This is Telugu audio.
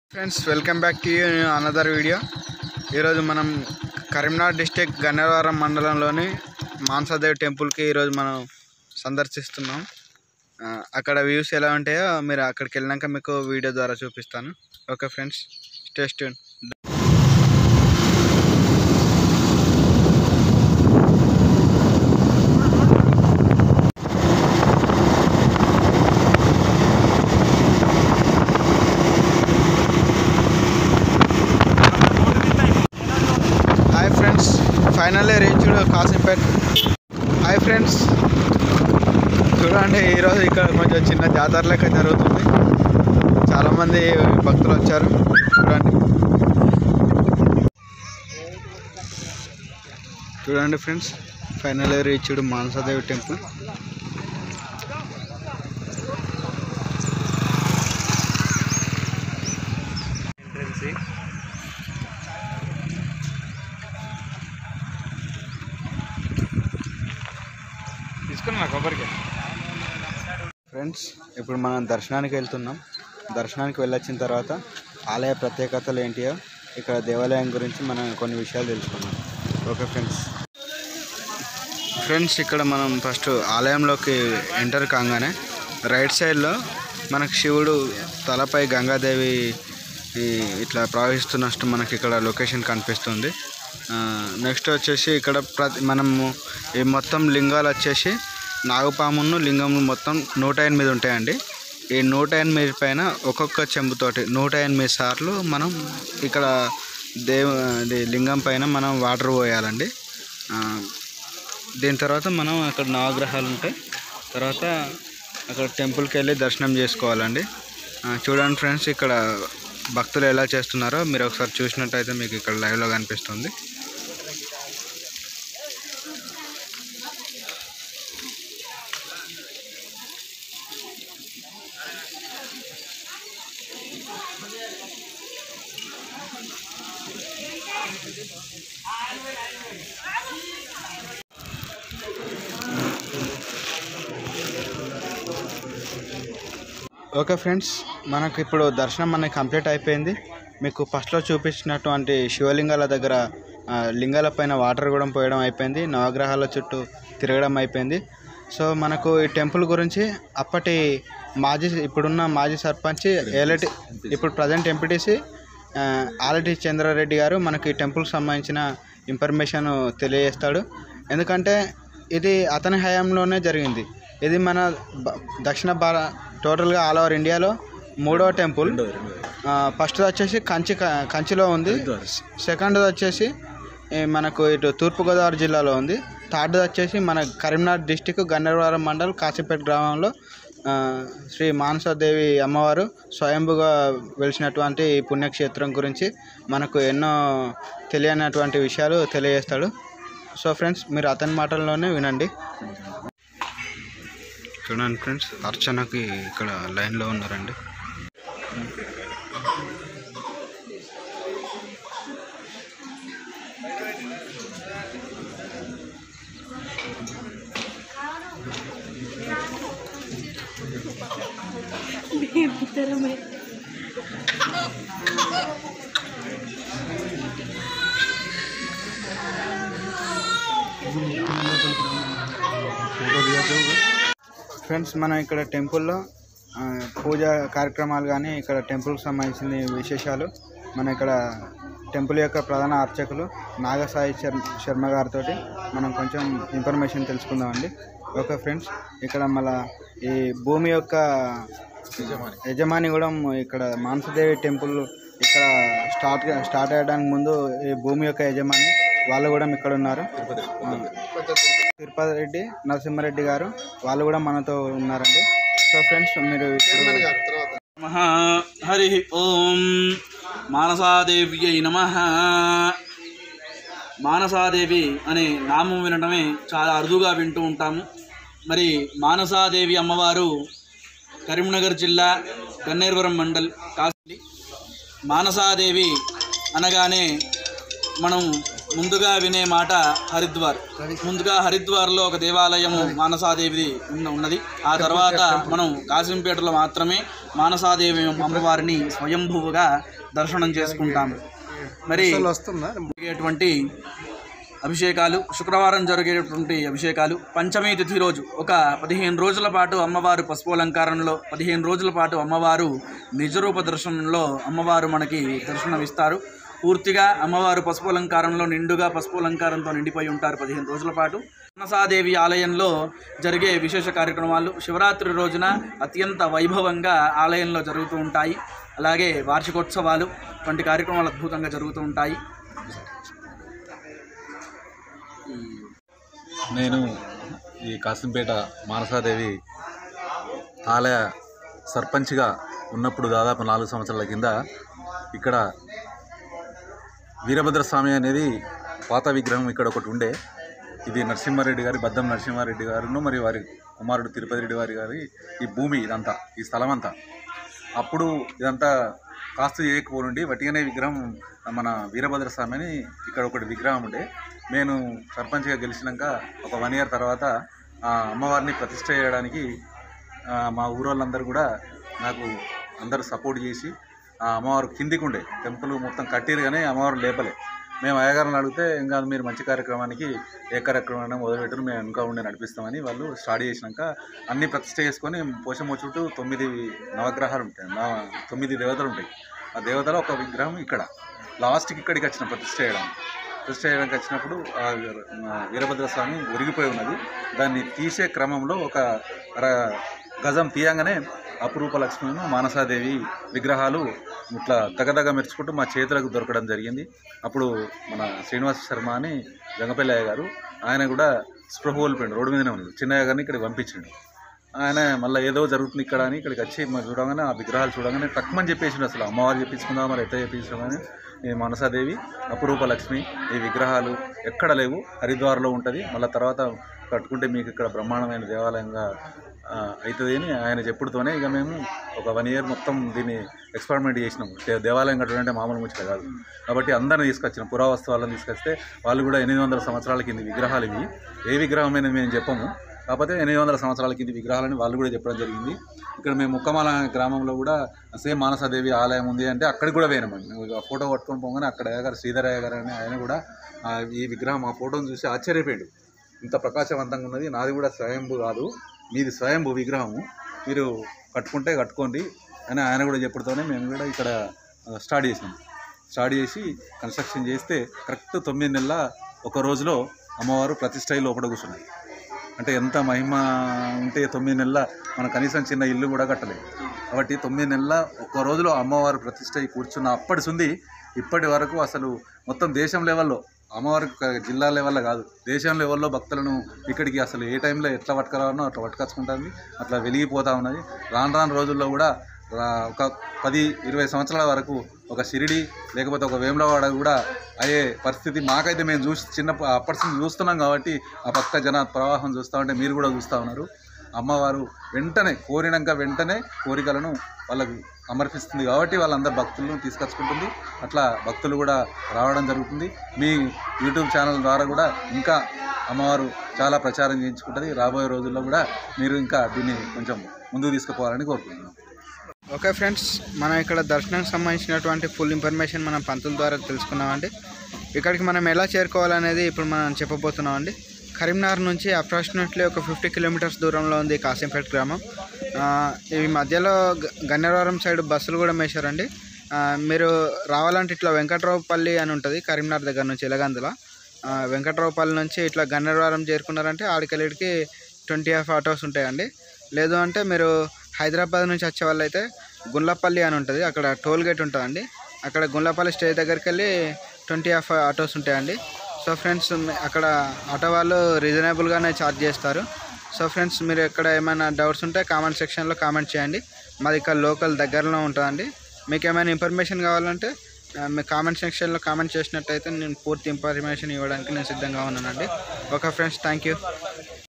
friends welcome back to another video ఈరోజు మనం కరీంనగర్ డిస్టిక్ గన్నవరం మండలంలోని మానసాదేవి టెంపుల్కి ఈరోజు మనం సందర్శిస్తున్నాం ఆ, అక్కడ వ్యూస్ ఎలా ఉంటాయో మీరు అక్కడికి వెళ్ళినాక మీకు వీడియో ద్వారా చూపిస్తాను okay friends stay tuned hi friends finally reached Kasimpet hi friends చూడండి ఈరోజు ఇక్కడ కొంచెం చిన్న జాతర లెక్క జరుగుతుంది చాలామంది భక్తులు వచ్చారు చూడండి చూడండి friends finally reached Manasadevi temple తీసుకున్నా కొబ్బరికి ఫ్రెండ్స్ ఇప్పుడు మనం దర్శనానికి వెళ్తున్నాం దర్శనానికి వెళ్ళొచ్చిన తర్వాత ఆలయ ప్రత్యేకతలు ఏంటియో ఇక్కడ దేవాలయం గురించి మనం కొన్ని విషయాలు తెలుసుకున్నాం ఓకే ఫ్రెండ్స్ ఫ్రెండ్స్ ఇక్కడ మనం ఫస్ట్ ఆలయంలోకి ఎంటర్ కాగానే రైట్ సైడ్లో మనకు శివుడు తలపై గంగాదేవి ఈ ఇట్లా ప్రవహిస్తున్నట్టు మనకి ఇక్కడ లొకేషన్ కనిపిస్తుంది నెక్స్ట్ వచ్చేసి ఇక్కడ ప్రతి మనము ఈ మొత్తం లింగాలు వచ్చేసి నాగపామును లింగము మొత్తం నూట ఎనిమిది ఉంటాయండి ఈ నూట ఎనిమిది పైన ఒక్కొక్క చెంబుతోటి నూట ఎనిమిది సార్లు మనం ఇక్కడ దేవు ఇది లింగం పైన మనం వాటర్ పోయాలండి ఆ, దీని తర్వాత మనం అక్కడ నవగ్రహాలు ఉంటాయి తర్వాత అక్కడ టెంపుల్కి వెళ్ళి దర్శనం చేసుకోవాలండి ఆ, చూడండి ఫ్రెండ్స్ ఇక్కడ భక్తులు ఎలా చేస్తున్నారో మీరు ఒకసారి చూసినట్టయితే మీకు ఇక్కడ లైవ్లో కనిపిస్తుంది ఓకే ఫ్రెండ్స్ మనకు ఇప్పుడు దర్శనం మనకి కంప్లీట్ అయిపోయింది మీకు ఫస్ట్లో చూపించినటువంటి శివలింగాల దగ్గర ఆ, లింగాల పైన వాటర్ కూడా పోయడం అయిపోయింది నవగ్రహాల చుట్టూ తిరగడం అయిపోయింది సో మనకు ఈ టెంపుల్ గురించి అప్పటి మాజీ ఇప్పుడున్న మాజీ సర్పంచ్ ఏలటి ఇప్పుడు ప్రజెంట్ ఎంపీటీసీ ఆలటి చంద్రారెడ్డి గారు మనకి ఈ టెంపుల్కి సంబంధించిన ఇన్ఫర్మేషన్ తెలియజేస్తాడు ఎందుకంటే ఇది అతని హయాంలోనే జరిగింది ఇది మన బ- దక్షిణ భారత టోటల్గా ఆల్ ఓవర్ ఇండియాలో మూడో టెంపుల్ ఫస్ట్ వచ్చేసి కంచి క- కంచిలో ఉంది సెకండ్ వచ్చేసి ఈ మనకు ఇటు తూర్పుగోదావరి జిల్లాలో ఉంది థర్డ్ వచ్చేసి మన కరీంనగర్ డిస్టిక్ గన్నవరం మండల్ కాశీపేట గ్రామంలో ఆ, శ్రీ మానసాదేవి అమ్మవారు స్వయంభుగా వెలిసినటువంటి ఈ పుణ్యక్షేత్రం గురించి మనకు ఎన్నో తెలియనటువంటి విషయాలు తెలియజేస్తాడు సో ఫ్రెండ్స్ మీరు అతని మాటల్లోనే వినండి చూడండి ఫ్రెండ్స్ అర్చనకి ఇక్కడ లైన్లో ఉన్నారండి ఫ్రెండ్స్ మనం ఇక్కడ టెంపుల్లో ఆ, పూజ కార్యక్రమాలు కానీ ఇక్కడ టెంపుల్కి సంబంధించిన విశేషాలు మన ఇక్కడ టెంపుల్ యొక్క ప్రధాన అర్చకులు నాగసాయి శర్మ శర్మ గారితో మనం కొంచెం ఇన్ఫర్మేషన్ తెలుసుకుందామండి ఓకే ఫ్రెండ్స్ ఇక్కడ మళ్ళా ఈ భూమి యొక్క యజమాని కూడా ఇక్కడ మానసదేవి టెంపుల్ ఇక్కడ స్టార్ట్ స్టార్ట్ అయ్యడానికి ముందు ఈ భూమి యొక్క యజమాని వాళ్ళు కూడా ఇక్కడ ఉన్నారు ఆ, తిరుపతి రెడ్డి నరసింహారెడ్డి గారు వాళ్ళు కూడా మనతో ఉన్నారండి సో ఫ్రెండ్స్ మీరు ఇప్పుడు నమ హరి ఓం మానసాదేవ్యై నమ మానసాదేవి అనే నామం వినటమే చాలా అరుదుగా వింటూ ఉంటాము మరి మానసాదేవి అమ్మవారు కరీంనగర్ జిల్లా గన్నేర్వరం మండల్ కాసి మానసాదేవి అనగానే మనం ముందుగా వినే మాట హరిద్వార్ ముందుగా హరిద్వార్లో ఒక దేవాలయము మానసాదేవిది ఉన్న- ఉన్నది ఆ తర్వాత మనం కాసింపేటలో మాత్రమే మానసాదేవి అమ్మవారిని స్వయంభువుగా దర్శనం చేసుకుంటాము మరి జరిగేటువంటి అభిషేకాలు శుక్రవారం జరిగేటువంటి అభిషేకాలు పంచమి తిథి రోజు ఒక పదిహేను రోజుల పాటు అమ్మవారు పసుపు అలంకారంలో పదిహేను రోజుల పాటు అమ్మవారు నిజరూప దర్శనంలో అమ్మవారు మనకి దర్శనమిస్తారు పూర్తిగా అమ్మవారు పసుపు అలంకారంలో నిండుగా పసుపు అలంకారంతో నిండిపోయి ఉంటారు పదిహేను రోజుల పాటు మనసాదేవి ఆలయంలో జరిగే విశేష కార్యక్రమాలు శివరాత్రి రోజున అత్యంత వైభవంగా ఆలయంలో జరుగుతూ ఉంటాయి అలాగే వార్షికోత్సవాలు వంటి కార్యక్రమాలు అద్భుతంగా జరుగుతూ ఉంటాయి నేను ఈ కాసింపేట మానసాదేవి ఆలయ సర్పంచ్గా ఉన్నప్పుడు దాదాపు నాలుగు సంవత్సరాల కింద ఇక్కడ వీరభద్ర స్వామి అనేది పాత విగ్రహం ఇక్కడ ఒకటి ఉండే ఇది నరసింహారెడ్డి గారి బద్దం నరసింహారెడ్డి గారును మరియు వారి కుమారుడు తిరుపతి రెడ్డి వారి గారి ఈ భూమి ఇదంతా ఈ స్థలం అంతా అప్పుడు ఇదంతా కాస్తు చేయకపోనుండి వటిగానే విగ్రహం మన వీరభద్ర స్వామి అని ఇక్కడ ఒకటి విగ్రహం ఉండే నేను సర్పంచ్గా గెలిచినాక ఒక వన్ ఇయర్ తర్వాత ఆ అమ్మవారిని ప్రతిష్ట చేయడానికి ఆ, మా ఊరోళ్ళందరూ కూడా నాకు అందరూ సపోర్ట్ చేసి ఆ అమ్మవారు కిందికి ఉండే టెంపుల్ మొత్తం కట్టిరు కానీ అమ్మవారు లేపలే మేము అయ్యగారిని అడిగితే ఇంకా మీరు మంచి కార్యక్రమానికి ఏ కార్యక్రమాన్ని మొదలుపెట్టరు మేము ఇంకా ఉండి నడిపిస్తామని వాళ్ళు స్టార్ట్ చేసినాక అన్ని ప్రతిష్ట చేసుకొని పోషమ్మ చుట్టూ తొమ్మిది నవగ్రహాలు ఉంటాయి నా తొమ్మిది దేవతలు ఉంటాయి ఆ దేవతలో ఒక విగ్రహం ఇక్కడ లాస్ట్కి ఇక్కడికి వచ్చిన ప్రతిష్ట చేయడం ప్రతిష్ట చేయడానికి వచ్చినప్పుడు ఆ వీర- ఆ వీరభద్ర స్వామి ఒరిగిపోయి ఉన్నది దాన్ని తీసే క్రమంలో ఒక ర- గజం తీయంగానే అపురూప లక్ష్మణు మానసాదేవి విగ్రహాలు ఇట్లా దగదగ మెరుచుకుంటూ మా చేతులకు దొరకడం జరిగింది అప్పుడు మన శ్రీనివాస శర్మ అని జంగపల్లి గారు ఆయన కూడా స్పృహ కోల్పోయిండు రోడ్డు మీదనే ఉన్నాడు చిన్నయ్య గారిని ఇక్కడికి పంపించిండు ఆయన మళ్ళీ ఏదో జరుగుతుంది ఇక్కడ అని ఇక్కడికి వచ్చి మరి చూడగానే ఆ విగ్రహాలు చూడగానే తక్కువని చెప్పేసిండు అసలు అమ్మవారు చెప్పించుకుందా మరి ఎట్లా చెప్పించుకోమని ఈ మనసాదేవి అపురూప లక్ష్మి ఈ విగ్రహాలు ఎక్కడ లేవు హరిద్వార్లో ఉంటుంది మళ్ళీ తర్వాత కట్టుకుంటే మీకు ఇక్కడ బ్రహ్మాండమైన దేవాలయంగా ఆ, అవుతుంది అని ఆయన చెప్పుడుతోనే ఇక మేము ఒక వన్ ఇయర్ మొత్తం దీన్ని ఎక్స్పెరిమెంట్ చేసినాం దే- దేవాలయం కట్టడం అంటే మామూలు ముచ్చట కాదు కాబట్టి అందరిని తీసుకొచ్చిన పురావస్తు వాళ్ళని తీసుకొస్తే వాళ్ళు కూడా ఎనిమిది వందల సంవత్సరాల కింది విగ్రహాలు ఇవి ఏ విగ్రహం అనేది మేము చెప్పము కాకపోతే ఎనిమిది వందల సంవత్సరాల కింది విగ్రహాలని వాళ్ళు కూడా చెప్పడం జరిగింది ఇక్కడ మేము ముక్కమాల గ్రామంలో కూడా సేమ్ మానసాదేవి ఆలయం ఉంది అంటే అక్కడికి కూడా పోయినామండి మేము ఇక ఫోటో పట్టుకొని పోగానే అక్కడ అయ్య గారు శ్రీధరయ్య గారు అని ఆయన కూడా ఆ, ఈ విగ్రహం ఆ ఫోటోని చూసి ఆశ్చర్యపోయాడు ఇంత ప్రకాశవంతంగా ఉన్నది నాది కూడా స్వయంభూ కాదు మీది స్వయంభూ విగ్రహము మీరు కట్టుకుంటే కట్టుకోండి అని ఆయన కూడా చెప్పడంతోనే మేము కూడా ఇక్కడ ఆ, స్టార్ట్ చేసినాం స్టార్ట్ చేసి కన్స్ట్రక్షన్ చేస్తే కరెక్ట్ తొమ్మిది నెలల ఒక రోజులో అమ్మవారు ప్రతిష్ట అయి లోపల కూర్చున్నాయి అంటే ఎంత మహిమ ఉంటే తొమ్మిది నెలల మనం కనీసం చిన్న ఇల్లు కూడా కట్టలేదు కాబట్టి తొమ్మిది నెలల ఒక్క రోజులో అమ్మవారు ప్రతిష్ట అయి కూర్చున్న అప్పటి సుంది ఇప్పటి వరకు అసలు మొత్తం దేశం లెవెల్లో అమ్మవారి క- జిల్లా లెవెల్లో కాదు దేశం లెవెల్లో భక్తులను ఇక్కడికి అసలు ఏ టైంలో ఎట్లా పట్టుకురావాలో అట్లా పట్టుకొచ్చుకుంటుంది అట్లా వెలిగిపోతూ ఉన్నది రాను రాను రోజుల్లో కూడా రా- ఒక పది ఇరవై సంవత్సరాల వరకు ఒక షిరిడి లేకపోతే ఒక వేములవాడ కూడా అయ్యే పరిస్థితి మాకైతే మేము చూసి చిన్న అప్పటి నుంచి చూస్తున్నాం కాబట్టి ఆ భక్త జన ప్రవాహం చూస్తూ ఉంటే మీరు కూడా చూస్తూ ఉన్నారు అమ్మవారు వెంటనే కోరినాక వెంటనే కోరికలను వాళ్ళకు సమర్పిస్తుంది కాబట్టి వాళ్ళందరు భక్తులను తీసుకొచ్చుకుంటుంది అట్లా భక్తులు కూడా రావడం జరుగుతుంది మీ యూట్యూబ్ ఛానల్ ద్వారా కూడా ఇంకా అమ్మవారు చాలా ప్రచారం చేయించుకుంటుంది రాబోయే రోజుల్లో కూడా మీరు ఇంకా దీన్ని కొంచెం ముందుకు తీసుకుపోవాలని కోరుకుంటున్నాం ఓకే ఫ్రెండ్స్ మనం ఇక్కడ దర్శనానికి సంబంధించినటువంటి ఫుల్ ఇన్ఫర్మేషన్ మనం పంతుల ద్వారా తెలుసుకున్నామండి ఇక్కడికి మనం ఎలా చేరుకోవాలనేది ఇప్పుడు మనం చెప్పబోతున్నామండి కరీంనగర్ నుంచి అప్రాక్సిమేట్లీ ఒక ఫిఫ్టీ కిలోమీటర్స్ దూరంలో ఉంది కాసింపేట గ్రామం ఆ, ఈ మధ్యలో గ- గన్నేరవరం సైడ్ బస్సులు కూడా వేశారండి ఆ, మీరు రావాలంటే ఇట్లా వెంకట్రావుపల్లి అని ఉంటుంది కరీంనగర్ దగ్గర నుంచి ఎలగందుల ఆ, వెంకట్రావుపల్లి నుంచి ఇట్లా గన్నేరవరం చేరుకున్నారంటే ఆడికెళ్ళిడికి ట్వంటీ హాఫ్ ఆటోస్ ఉంటాయండి లేదు అంటే మీరు హైదరాబాద్ నుంచి వచ్చే వాళ్ళైతే గుండ్లపల్లి అని ఉంటుంది అక్కడ టోల్ గేట్ ఉంటుందండి అక్కడ గుండ్లపల్లి స్టేజ్ దగ్గరికి వెళ్ళి ట్వంటీ హాఫ్ ఆటోస్ ఉంటాయండి సో ఫ్రెండ్స్ అక్కడ ఆటో వాళ్ళు రీజనబుల్గానే ఛార్జ్ చేస్తారు సో ఫ్రెండ్స్ మీరు ఎక్కడ ఏమైనా డౌట్స్ ఉంటే కామెంట్ సెక్షన్లో కామెంట్ చేయండి మాది ఇక్కడ లోకల్ దగ్గరలో ఉంటుందండి మీకు ఏమైనా ఇన్ఫర్మేషన్ కావాలంటే ఆ, మీ కామెంట్ సెక్షన్లో కామెంట్ చేసినట్టయితే నేను పూర్తి ఇన్ఫర్మేషన్ ఇవ్వడానికి నేను సిద్ధంగా ఉన్నానండి ఓకే ఫ్రెండ్స్ థ్యాంక్ యూ